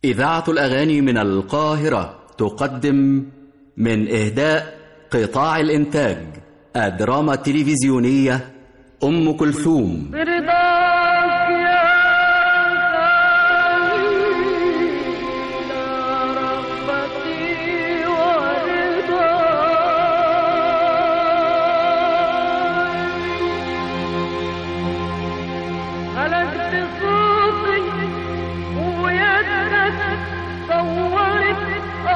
إذاعة الأغاني من القاهرة تقدم من إهداء قطاع الإنتاج الدراما التلفزيونية أم كلثوم برضاك يا خليل رغبتي ورضاي خلقت صوتي ويدك صورت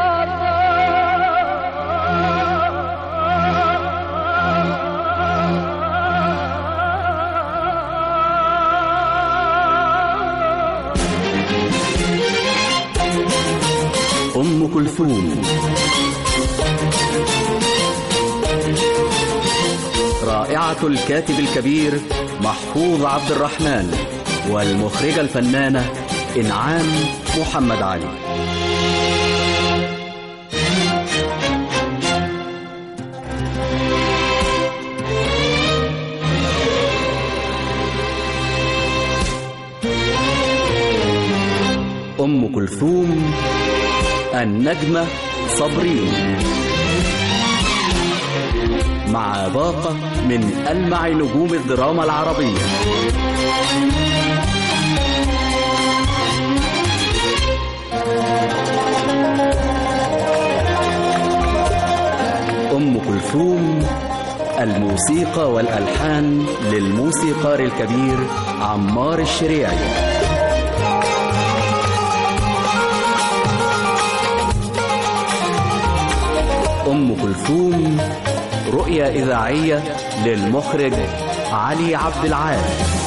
أم كلثوم رائعة الكاتب الكبير محفوظ عبد الرحمن والمخرجة الفنانة إنعام محمد علي أم كلثوم النجمة صابرين مع باقة من ألمع نجوم الدراما العربية أم كلثوم الموسيقى والألحان للموسيقار الكبير عمار الشريعي أم كلثوم رؤية إذاعية للمخرج علي عبد العال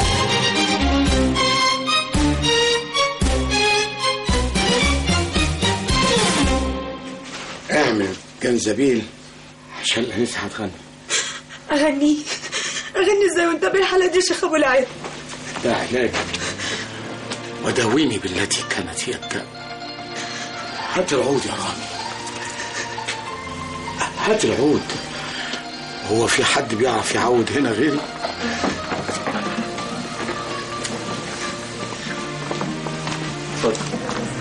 اعمل جنزبيل عشان الانسه هتغني أغني أغني ازاي وانت بالحالة دي شيخ أبو العيد ده علاج وداويني بالتي كانت هي الداء هات العود يا رامي هات العود هو في حد بيعرف يعود هنا غيري اتفضل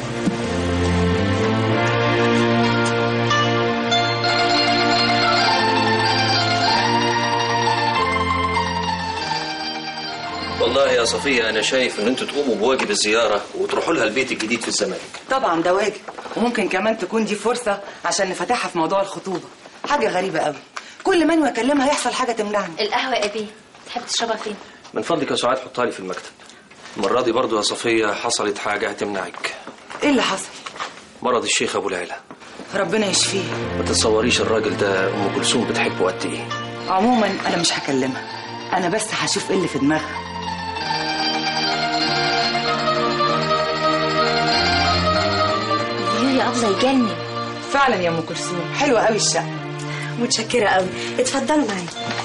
والله يا صفية أنا شايف إن أنتوا تقوموا بواجب الزيارة وتروحوا لها البيت الجديد في الزمالك طبعا ده واجب وممكن كمان تكون دي فرصة عشان نفتحها في موضوع الخطوبة حاجة غريبة قوي كل ما أنا أكلمها يحصل حاجة تمنعني القهوة يا أبي تحب تشربها فين؟ من فضلك يا سعاد حطها لي في المكتب المرة دي برضو يا صفية حصلت حاجة هتمنعك إيه اللي حصل؟ مرض الشيخ أبو العلا ربنا يشفيه ما تتصوريش الراجل ده أم كلثوم بتحبه قد إيه عموما أنا مش هكلمها أنا بس هشوف إيه اللي في دماغها الفيو يا أبلة يجنن فعلا يا أم كلثوم حلوة قوي الشقة متشكرة قوي اتفضلوا معايا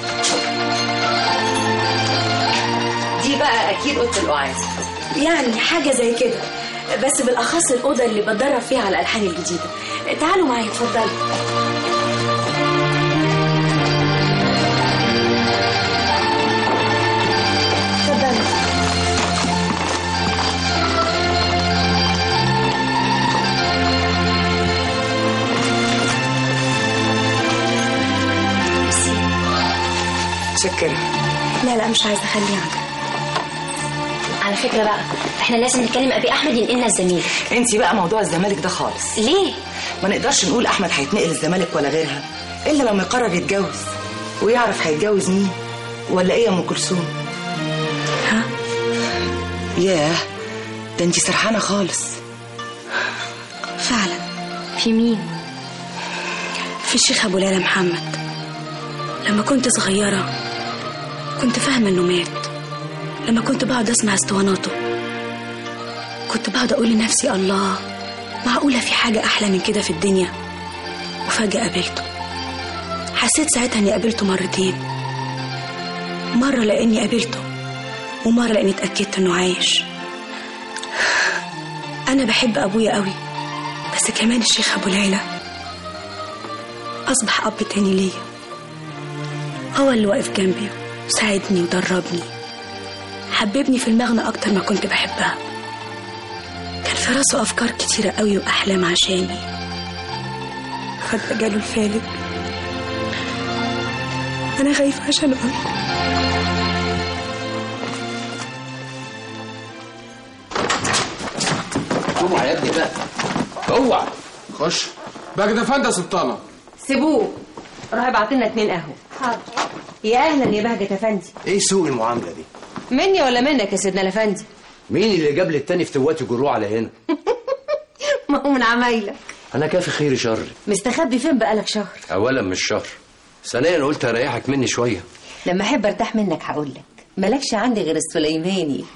دي بقى أكيد أوضة القعاد يعني حاجة زي كده بس بالأخص الأوضة اللي بتدرب فيها على الألحان الجديدة تعالوا معايا اتفضلوا اتفضلوا متشكرة لا لا مش عايزة أخليها على فكرة بقى احنا لازم نتكلم أبي أحمد ينقلنا الزميل أنت بقى موضوع الزمالك ده خالص ليه؟ ما نقدرش نقول أحمد هيتنقل الزمالك ولا غيرها إلا لما يقرر يتجوز ويعرف هيتجوز مين ولا إيه يا أم كلثوم ها ياه ده أنت سرحانة خالص فعلا في مين؟ في الشيخ أبو ليلى محمد لما كنت صغيرة كنت فاهمة إنه مات لما كنت بقعد أسمع اسطواناته كنت بقعد أقول لنفسي الله معقولة في حاجة أحلى من كده في الدنيا وفجأة قابلته حسيت ساعتها إني قابلته مرتين مرة لأني قابلته ومرة لأني اتأكدت إنه عايش أنا بحب أبويا قوي بس كمان الشيخ أبو العلا أصبح أب تاني ليا هو اللي واقف جنبي وساعدني ودربني حببني في المغنى أكتر ما كنت بحبها كان في راسه أفكار كتيرة قوي وأحلام عشاني فجأة جاله الفالج أنا خايفة عشان أقول اوعى يا ابني بقى اوعى خش بقى فندق سلطانة سيبوه روح ابعت لنا اتنين قهوه حاضر يا اهلا يا بهجة افندي ايه سوء المعامله دي مني ولا منك يا سيدنا الافندي مين اللي جاب لي التاني فتوات يجروه على هنا ما هو من عمايلك انا كافي خير شر مستخبي فين بقالك شهر اولا مش شهر ثانيا قلت اريحك مني شويه لما احب ارتاح منك هقول لك مالكش عندي غير السليماني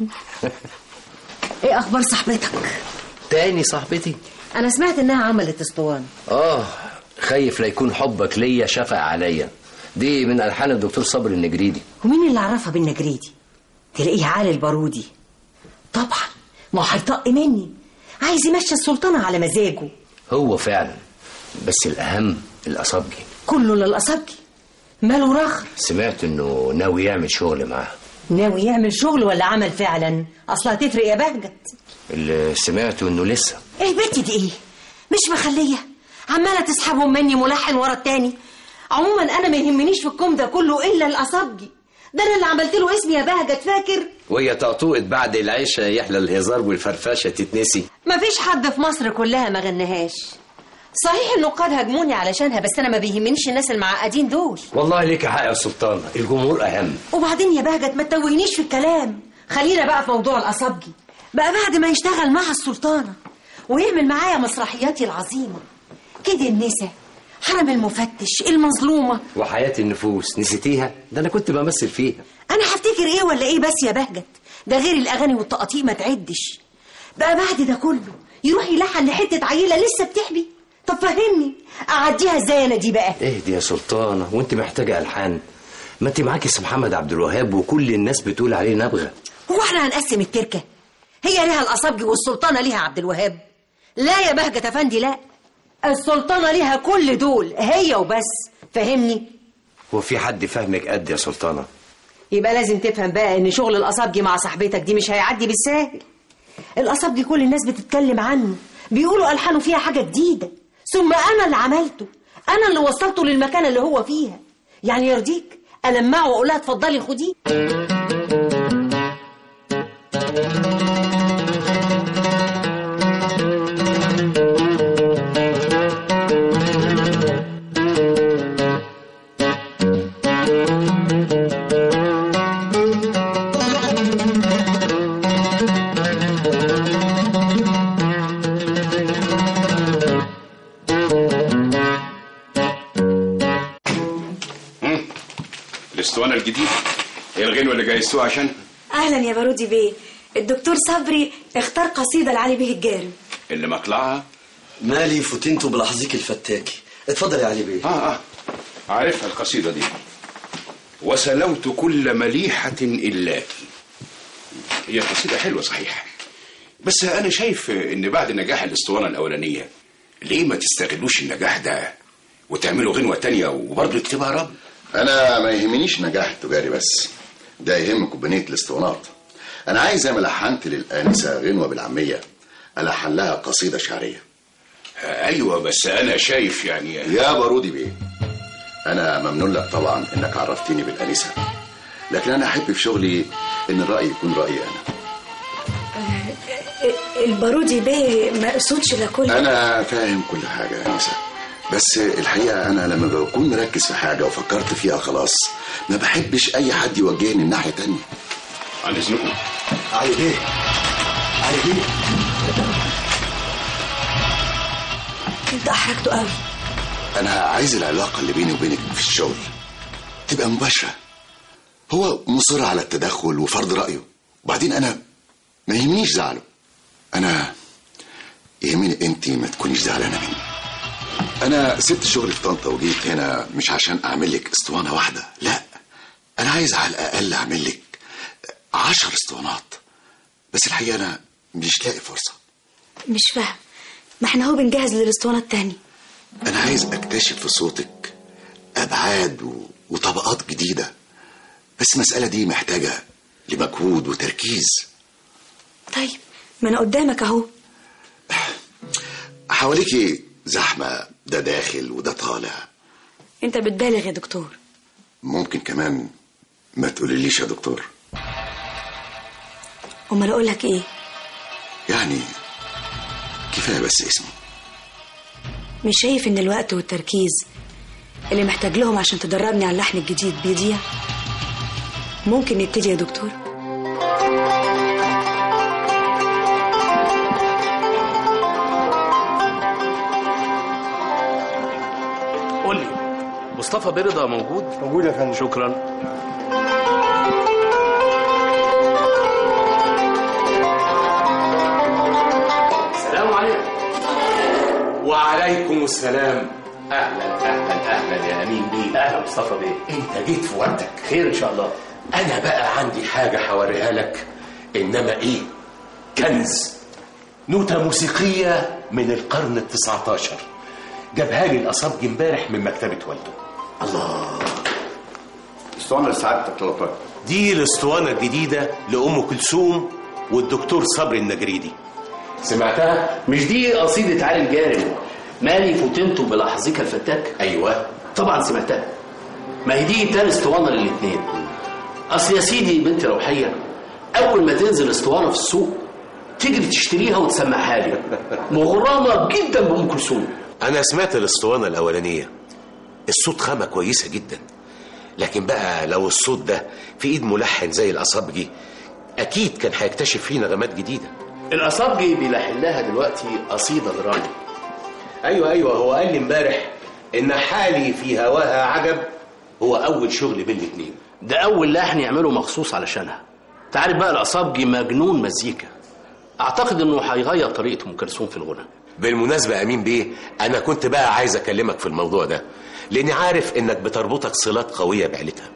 ايه اخبار صاحبتك تاني صاحبتي انا سمعت انها عملت اسطوانه اه خايف لا يكون حبك ليا شفق عليا دي من الحان الدكتور صبري النجريدي ومين اللي عرفها بالنجريدي تلاقيه علي البارودي طبعا ما هو هيطق مني عايز يمشي السلطانه على مزاجه هو فعلا بس الاهم الاصابجي كله للأصبجي ماله رخر سمعت انه ناوي يعمل شغل معاها ناوي يعمل شغل ولا عمل فعلا اصلا هتفرق يا بهجت اللي سمعته انه لسه ايه بنتي دي ايه مش مخليه عماله تسحبهم مني ملحن ورا التاني عموما انا ما يهمنيش في الكوم ده كله الا الاصابجي ده انا اللي عملت له اسمي يا بهجت فاكر وهي طقطوقة بعد العيشة يحلى الهزار والفرفشة تتنسي مفيش حد في مصر كلها ما غنهاش صحيح النقاد هاجموني علشانها بس انا ما بيهمنيش الناس المعقدين دول والله ليك حق يا سلطان الجمهور أهم وبعدين يا بهجت ما تتوهنيش في الكلام خلينا بقى في موضوع الأصابجي بقى بعد ما يشتغل مع السلطانة ويعمل معايا مسرحياتي العظيمة كده النسا حرم المفتش المظلومة وحياة النفوس نسيتيها ده أنا كنت بمثل فيها أنا هفتكر إيه ولا إيه بس يا بهجت ده غير الأغاني والتقاطيع ما تعدش بقى بعد ده كله يروح يلحن لحتة عيلة لسه بتحبي طب فهمني أعديها إزاي أنا دي بقى اهدي يا سلطانة وانت محتاجة ألحان ما انت معاكي سي محمد عبد الوهاب وكل الناس بتقول عليه نبغة هو احنا هنقسم التركة هي ليها الأصابجي والسلطانة ليها عبد الوهاب لا يا بهجة أفندي لا السلطانة ليها كل دول هي وبس فهمني هو في حد فاهمك قد يا سلطانة يبقى لازم تفهم بقى ان شغل الأصابجي مع صاحبتك دي مش هيعدي بالساهل الأصابجي كل الناس بتتكلم عنه بيقولوا ألحانه فيها حاجة جديدة ثم أنا اللي عملته أنا اللي وصلته للمكان اللي هو فيها يعني يرضيك ألمعه وأقول لها اتفضلي خديه الاسطوانه الجديده هي الغنوه اللي جهزتوها عشان أهلا يا بارودي بيه الدكتور صبري اختار قصيدة لعلي بيه الجارم اللي مطلعها مالي فتنته بلحظيك الفتاكي اتفضل يا علي بيه اه اه عارفها القصيده دي وسلوت كل مليحه الاك هي قصيده حلوه صحيح بس انا شايف ان بعد نجاح الاسطوانه الاولانيه ليه ما تستغلوش النجاح ده وتعملوا غنوه تانية وبرضه يكتبها رب انا ما يهمنيش نجاح التجاري بس ده يهم كوبانيه الاسطوانات انا عايز زي ما لحنت للانسه غنوه بالعاميه الحن لها قصيده شعريه ايوه بس انا شايف يعني يا بارودي بيه انا ممنون لك طبعا انك عرفتني بالانسه لكن انا احب في شغلي ان الراي يكون رايي انا البارودي بيه ما قصدش لكل انا فاهم كل حاجه يا انسه بس الحقيقه انا لما بكون مركز في حاجه وفكرت فيها خلاص ما بحبش اي حد يوجهني الناحيه تانية عن اذنكم علي بيه علي بيه انت احرجته قوي انا عايز العلاقه اللي بيني وبينك في الشغل تبقى مباشره هو مصر على التدخل وفرض رايه وبعدين انا ما يهمنيش زعله انا يهمني انت ما تكونيش زعلانه مني انا سبت شغلي في طنطا وجيت هنا مش عشان اعمل لك اسطوانه واحده لا انا عايز على الاقل اعمل لك عشر اسطوانات بس الحقيقه انا مش لاقي فرصه مش فاهم ما احنا هو بنجهز للاسطوانة التاني انا عايز اكتشف في صوتك ابعاد و... وطبقات جديده بس المساله دي محتاجه لمجهود وتركيز طيب ما انا قدامك اهو حواليكي زحمة ده داخل وده طالع انت بتبالغ يا دكتور ممكن كمان ما تقوليليش يا دكتور امال اقول لك ايه يعني كفاية بس اسمي مش شايف ان الوقت والتركيز اللي محتاج لهم عشان تدربني على اللحن الجديد بيضيع ممكن نبتدي يا دكتور قول لي مصطفى برضا موجود موجود يا فندم شكرا السلام عليكم وعليكم السلام اهلا اهلا اهلا يا امين بيه اهلا مصطفى بيه انت جيت في وقتك خير ان شاء الله انا بقى عندي حاجه هوريها لك انما ايه كنز نوتة موسيقية من القرن التسعة عشر جابها لي الأصابجي امبارح من مكتبة والده الله اسطوانة لسعادتك طلبتها دي الاسطوانة الجديدة لأم كلثوم والدكتور صبري النجريدي سمعتها؟ مش دي قصيدة علي الجارم مالي فتنت بلحظك الفتاك أيوة طبعا سمعتها ما هي دي تاني اسطوانة للاتنين أصل يا سيدي بنت روحية أول ما تنزل اسطوانة في السوق تجري تشتريها وتسمعها لي مغرمة جدا بأم كلثوم أنا سمعت الاسطوانة الأولانية الصوت خامة كويسة جدا لكن بقى لو الصوت ده في إيد ملحن زي الأصابجي أكيد كان هيكتشف فيه نغمات جديدة الأصابجي بيلحن لها دلوقتي قصيدة درامي أيوة أيوة هو قال لي امبارح إن حالي في هواها عجب هو أول شغل بين الاتنين ده أول لحن يعمله مخصوص علشانها تعرف بقى الأصابجي مجنون مزيكا أعتقد إنه هيغير طريقة أم كلثوم في الغنى بالمناسبة يا أمين بيه أنا كنت بقى عايز أكلمك في الموضوع ده لأني عارف إنك بتربطك صلات قوية بعيلتها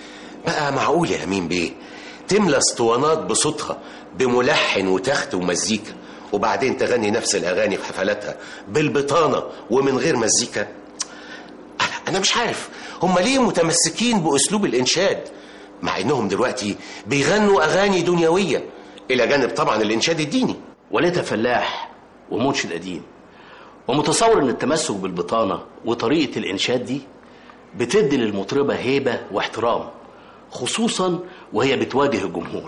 بقى معقول يا أمين بيه تملى اسطوانات بصوتها بملحن وتخت ومزيكا وبعدين تغني نفس الأغاني في حفلاتها بالبطانة ومن غير مزيكا أنا, أنا مش عارف هم ليه متمسكين بأسلوب الإنشاد مع إنهم دلوقتي بيغنوا أغاني دنيوية إلى جانب طبعا الإنشاد الديني وليتها فلاح ومنشد قديم ومتصور ان التمسك بالبطانة وطريقة الإنشاد دي بتدي للمطربة هيبة واحترام خصوصا وهي بتواجه الجمهور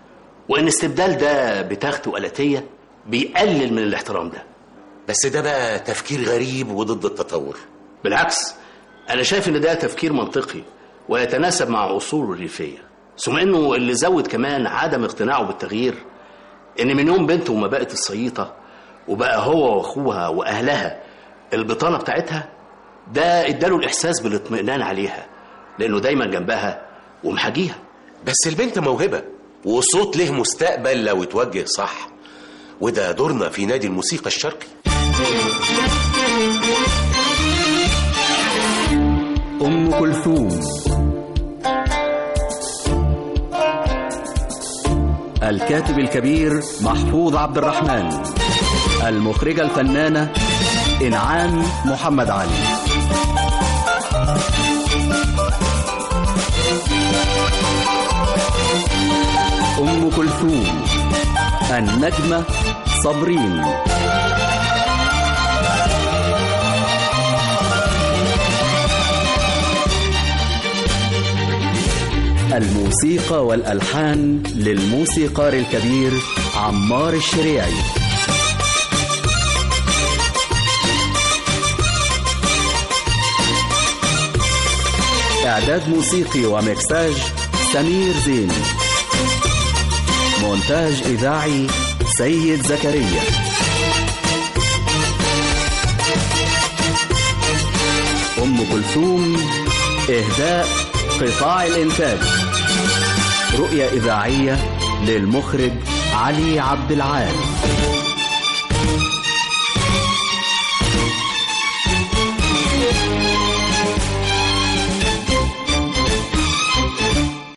وإن استبدال ده بتخت وآلاتية بيقلل من الاحترام ده بس ده بقى تفكير غريب وضد التطور بالعكس أنا شايف إن ده تفكير منطقي ويتناسب مع أصوله الريفية ثم إنه اللي زود كمان عدم اقتناعه بالتغيير إن من يوم بنته ما بقت الصييطة وبقى هو واخوها واهلها البطانه بتاعتها ده اداله الاحساس بالاطمئنان عليها لانه دايما جنبها ومحاجيها بس البنت موهبه وصوت له مستقبل لو اتوجه صح وده دورنا في نادي الموسيقى الشرقي أم كلثوم الكاتب الكبير محفوظ عبد الرحمن المخرجة الفنانة إنعام محمد علي أم كلثوم النجمة صابرين الموسيقى والألحان للموسيقار الكبير عمار الشريعي إعداد موسيقي ومكساج سمير زين مونتاج إذاعي سيد زكريا أم كلثوم إهداء قطاع الإنتاج رؤية إذاعية للمخرج علي عبد العال